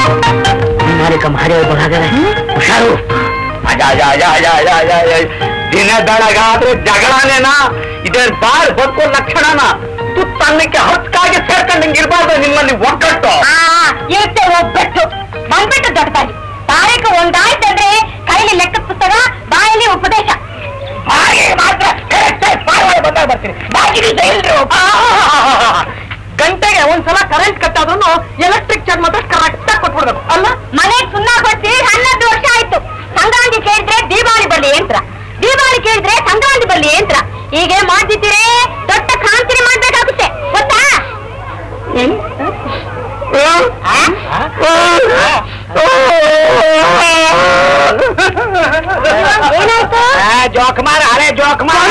ಮಾಲಿಕ ಮಾಡಿ ಬರಾಗರೆ ಹುಷಾರು ಅಜ ಅಜ ಅಜ ಅಜ ಅಜ ಅಜ ಅಜ. ದಿನ ಬೆಳಗಾದ್ರೆ ಜಗಳನೇನಾ ಇದೇನ್ ಬಾಳ್ ಬದುಕೋ ಲಕ್ಷಣನ ತುತ್ತನ್ನಕ್ಕೆ ಹತ್ಕಾಗಿ ಸೇರ್ಕೊಂಡಂಗೆ ಇರಬಾರ್ದು ನಿಮ್ಮಲ್ಲಿ ಒಗ್ಗಟ್ಟು ಆ ಇರುತ್ತೆ ಒಬ್ಬಟ್ಟು ಬಂದ್ಬಿಟ್ಟು ದೊಡ್ಡ ತಾಯಿ ತಾರೀಕು ಒಂದಾಯ್ತಂದ್ರೆ ಕೈಲಿ ಲೆಕ್ಕದ ಪುಸ್ತಕ ಬಾಯಲ್ಲಿ ಉಪದೇಶ ಹಾಗೆ ಮಾತ್ರ correct ಆಗಿ ಪಾರ್ವಾಡಿ ಬಂದಾಗ ಬರ್ತೀನಿ ಬಾಕಿ ದಿವ್ಸ ಎಲ್ರು ಗಂಟೆಗೆ ಒಂದ್ಸಲ ಕರೆಂಟ್ ಕಟ್ ಆದ್ರೂ ಎಲೆಕ್ಟ್ರಿಕ್ ಚಾರ್ಜ್ ಮಾತ್ರ ಕರೆಕ್ಟ್ ಆಗಿ ಕೊಟ್ಬಿಡ್ಬೇಕು ಅಲ್ಲ ಮನೆಗ್ ಸುಣ್ಣ ಕೊಡ್ಸಿ ಹನ್ನೊಂದು ವರ್ಷ ಆಯ್ತು ಸಂಕ್ರಾಂತಿ ಕೇಳಿದ್ರೆ ದೀಪಾವಳಿ ಬರ್ಲಿ ಯಂತ್ರ ದೀಪಾವಳಿ ಕೇಳಿದ್ರೆ ಸಂಕ್ರಾಂತಿ ಬರ್ಲಿ ಯಂತ್ರ ಹೀಗೆ ಮಾಡ್ತಿದ್ದೀರೇ ದೊಡ್ಡ ಕ್ರಾಂತಿನಿ ಮಾಡ್ಬೇಕಾಗುತ್ತೆ ಗೊತ್ತಾ ಏನಾಯ್ತು ಜೋಕುಮಾರ ಹಳೆ ಜೋಕುಮಾರ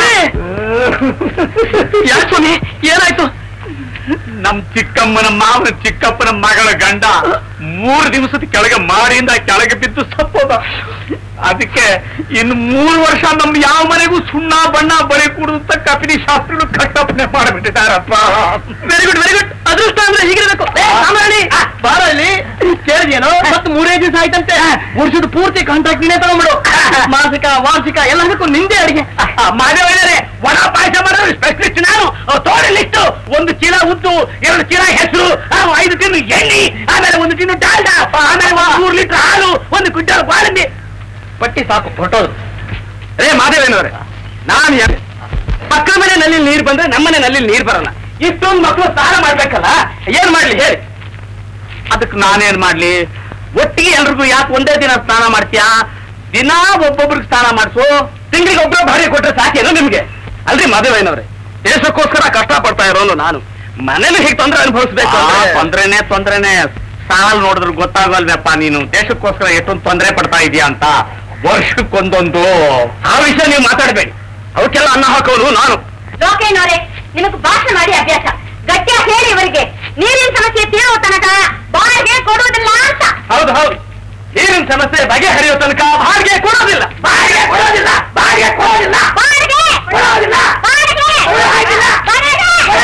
ಯಾಕೆ ಸ್ವಾಮಿ ಏನಾಯ್ತು ನಮ್ ಚಿಕ್ಕಮ್ಮನ ಮಾವನ ಚಿಕ್ಕಪ್ಪನ ಮಗಳ ಗಂಡ ಮೂರು ದಿವಸದ ಕೆಳಗೆ ಮಾಡಿಂದ ಕೆಳಗೆ ಬಿದ್ದು ಸತ್ತೋದ ಅದಕ್ಕೆ ಇನ್ನು ಮೂರು ವರ್ಷ ನಮ್ ಯಾವ ಮನೆಗೂ ಸುಣ್ಣ ಬಣ್ಣ ಬಳಿ ಕೂಡುತ್ತ ಕಪಿನಿ ಶಾಸ್ತ್ರಗಳು ಕಟ್ಟಪ್ಪನೆ ಮಾಡಿಬಿಟ್ಟಿದ್ದಾರಪ್ಪ ವೆರಿ ಗುಡ್ ವೆರಿ ಗುಡ್ ಅದೃಷ್ಟ ಅಂದ್ರೆ ಹೀಗಿರ್ಬೇಕು ಏ, ಸಾಂಬ್ರಾಣಿ, ಬಾರ ಇಲ್ಲಿ ಕೇಳಿದೇನೋ ಮತ್ತೆ ಮೂರೇ ದಿವಸ ಆಯ್ತಂತೆ ವರ್ಷದ ಪೂರ್ತಿ ಕಾಂಟ್ರಾಕ್ಟ್ ನೀನೇ ತಗೊಂಡ್ಬಿಡು ಮಾಸಿಕ ವಾರ್ಷಿಕ ಎಲ್ಲದಕ್ಕೂ ನಿಂದೆ ಅಡಿಗೆ ಮಾದೇವಯ್ಯರೇ ಒಣ ಪಾಯಸ ಮಾಡೋದು ಸ್ಪೆಷಲಿಸ್ಟ್ ನಾನು ತೋರಲಿಷ್ಟು ಒಂದು ಚೀಲ ಉದ್ದು ಎರಡು ಚೀಲ ಹೆಸರು ಐದು ಟಿನ್ ಎಣ್ಣೆ ಆಮೇಲೆ ಒಂದು ಟಿನ್ ಡಾಲ್ಡಾ ಆಮೇಲೆ ಒಂದು ಮೂರು ಲೀಟರ್ ಹಾಲು ಒಂದು ಕ್ವಿಂಟಲ್ ಬಾಳಂಡಿ ಪಟ್ಟಿ ಸಾಕು ಹೊರಟೋದು ರೇ ಮಾದೇವೇನವ್ರೆ ನಾನು ಯಾರು ಪಕ್ಕದ ಮನೆ ನಲ್ಲಿ ನೀರು ಬಂದ್ರೆ ನಮ್ಮನೆ ನಲ್ಲಿ ನೀರು ಬರಲ್ಲ ಇಷ್ಟೊಂದು ಮಕ್ಕಳು ಸ್ನಾನ ಮಾಡ್ಬೇಕಲ್ಲ ಏನ್ ಮಾಡ್ಲಿ ಹೇಳಿ ಅದಕ್ಕೆ ನಾನೇನ್ ಮಾಡ್ಲಿ ಒಟ್ಟಿಗೆ ಎಲ್ರಿಗೂ ಯಾಕೆ ಒಂದೇ ದಿನ ಸ್ನಾನ ಮಾಡ್ತೀಯಾ ದಿನಾ ಒಬ್ಬೊಬ್ರಿಗೆ ಸ್ನಾನ ಮಾಡಿಸು ತಿಂಗಳಿಗೆ ಒಬ್ಬರ ಭಾರಿ ಕೊಟ್ರೆ ಸಾಕೇನು ನಿಮ್ಗೆ ಅಲ್ರಿ ಮದುವೆನವ್ರೆ ದೇಶಕ್ಕೋಸ್ಕರ ಕಷ್ಟ ಪಡ್ತಾ ಇರೋನು ನಾನು ಮನೇಲಿ ಹೀಗೆ ತೊಂದರೆ ಅನುಭವಿಸ್ಬೇಕು ತೊಂದ್ರೆನೆ ತೊಂದ್ರೆನೆ ಸಾಲ್ ನೋಡಿದ್ರೆ ಗೊತ್ತಾಗಲ್ವಪ್ಪ ನೀನು ದೇಶಕ್ಕೋಸ್ಕರ ಎಷ್ಟೊಂದು ತೊಂದರೆ ಪಡ್ತಾ ಇದೀಯಾ ಅಂತ ವರ್ಷಕ್ಕೊಂದೊಂದು ಆ ವಿಷಯ ನೀವು ಮಾತಾಡಬೇಡಿ ಅವಕ್ಕೆಲ್ಲ ಅನ್ನ ಹಾಕೋನು ನಾನು ಲೋಕೇನವರೇ ನಿಮಗೆ ಭಾಷಣ ಮಾಡಿ ಅಭ್ಯಾಸ ಗಟ್ಟಿಯಾಗಿ ಹೇಳಿ ಇವರಿಗೆ ನೀರಿನ ಸಮಸ್ಯೆ ತೀರೋ ತನಕ ಬಾಯಿಗೆ ಕೊಡುವುದಿಲ್ಲ ಅಂತ ಹೌದು ಹೌದು ನೀರಿನ ಸಮಸ್ಯೆ ಬಗೆಹರಿಯೋ ತನಕ ಬಾಡಿಗೆ ಕೊಡೋದಿಲ್ಲ ಬಾಡಿಗೆ ಕೊಡೋದಿಲ್ಲ ಬಾಡಿಗೆ ಕೊಡೋದಿಲ್ಲ ಬಾಡಿಗೆ ಕೊಡೋದಿಲ್ಲ ಬಾಡಿಗೆ ಕೊಡೋದಿಲ್ಲ. ಬಾಡಿಗೆ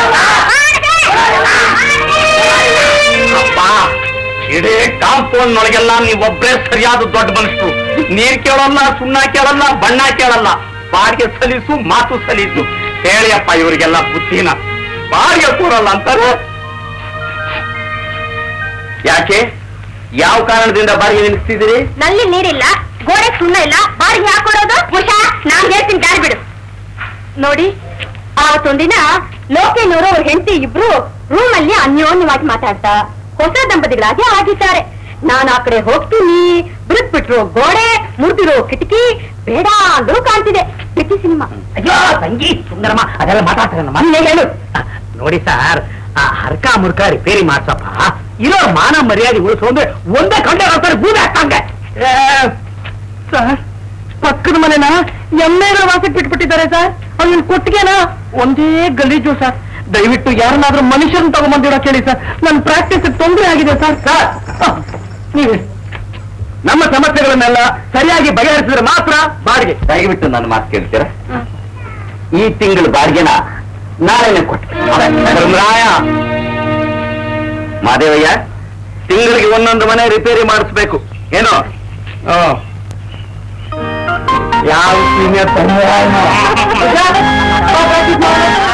ಅಪ್ಪ ಇಡೀ ಕಾಂಪೌಂಡ್ ನೊಳಗೆಲ್ಲ ನೀವೊಬ್ಬರೇ ಸರಿಯಾದ ದೊಡ್ಡ ಮನುಷ್ಯರು ನೀರ್ ಕೇಳಲ್ಲ ಸುಣ್ಣ ಕೇಳಲ್ಲ ಬಣ್ಣ ಕೇಳಲ್ಲ ಬಾಡಿಗೆ ಸಲೀಸು ಮಾತು ಸಲೀಸು ಹೇಳಿ ಅಪ್ಪ ಇವರಿಗೆಲ್ಲ ಬುದ್ಧಿನ ಬಾಡಿಗೆ ಕೂರಲ್ಲ ಅಂತಾರೆ ಯಾಕೆ ಯಾವ ಕಾರಣದಿಂದ ಬಾಡಿಗೆ ನಿಲ್ಲಿಸ್ತಿದ್ದೀರಿ ನಲ್ಲಿ ನೀರಿಲ್ಲ ಗೋಡೆ ಸುಣ್ಣ ಇಲ್ಲ ಬಾಡಿಗೆ ಹಾಕೊಡೋದು ಹುಷಾ ನಾನ್ ಹೇಳ್ತೀನಿ ದಾರಿ ಬಿಡು ನೋಡಿ ಆವತ್ತೊಂದಿನ ಲೋಕೇನವರು ಅವ್ರ ಹೆಂಡತಿ ಇಬ್ರು ರೂಮ್ ಅಲ್ಲಿ ಅನ್ಯೋನ್ಯವಾಗಿ ಮಾತಾಡ್ತಾ ಹೊಸ ದಂಪತಿಗಳಾಗಿ ಆಗಿದ್ದಾರೆ ನಾನು ಆ ಕಡೆ ಹೋಗ್ತೀನಿ ಬಿರುದ್ ಬಿಟ್ರು ಗೋಡೆ ಮುರಿದಿರೋ ಕಿಟಕಿ ಬೇಡ ಅಂದ್ರೂ ಕಾಣ್ತಿದೆ ಕಿಟಕಿ ಸಿನಿಮಾ ಅಯ್ಯೋ ತಂಗಿ ಸುಂದರಮ್ಮ ಅದೆಲ್ಲ ಮಾತಾಡ್ತಾರೆ ಮೊನ್ನೆ ಹೇಳು ನೋಡಿ ಸರ್ ಆ ಹರ್ಕ ಮುರ್ಕ ರಿಪೇರಿ ಮಾಡ್ಸಪ್ಪ ಇರೋ ಮಾನ ಮರ್ಯಾದೆ ಉಳಿಸು ಅಂದ್ರೆ ಒಂದೇ ಕಂಡ ಹಾಕ್ತಾರೆ ಬೂದೆ ಹಾಕ್ತಂಗೆ ಸರ್ ಪಕ್ಕದ ಮನೆನ ಎಮ್ಮೆಗಳ ವಾಸಕ್ಕೆ ಬಿಟ್ಬಿಟ್ಟಿದ್ದಾರೆ ಸರ್ ಅವ್ನ ಕೊಟ್ಟಿಗೆನ ಒಂದೇ ಗಲೀಜು ಸರ್ ದಯವಿಟ್ಟು ಯಾರನ್ನಾದ್ರೂ ಮನುಷ್ಯರನ್ನ ತಗೊಂಬಂದಿರೋ ಕೇಳಿ ಸರ್ ನನ್ನ ಪ್ರಾಕ್ಟೀಸ್ ತೊಂದರೆ ಆಗಿದೆ ಸರ್ ಸರ್ ನೀವೇ ನಮ್ಮ ಸಮಸ್ಯೆಗಳನ್ನೆಲ್ಲ ಸರಿಯಾಗಿ ಬಗೆಹರಿಸಿದ್ರೆ ಮಾತ್ರ ಬಾಡಿಗೆ ದಯವಿಟ್ಟು ನನ್ನ ಮಾತು ಕೇಳ್ತೀರಾ ಈ ತಿಂಗಳು ಬಾಡಿಗೆನ ನಾಳೆನೆ ಕೊಟ್ಟು ಧರ್ಮರಾಯ ಮಾದೇವಯ್ಯ ತಿಂಗಳಿಗೆ ಒಂದೊಂದು ಮನೆ ರಿಪೇರಿ ಮಾಡಿಸ್ಬೇಕು ಏನೋ ಯಾವ ಸೀನಿಯರ್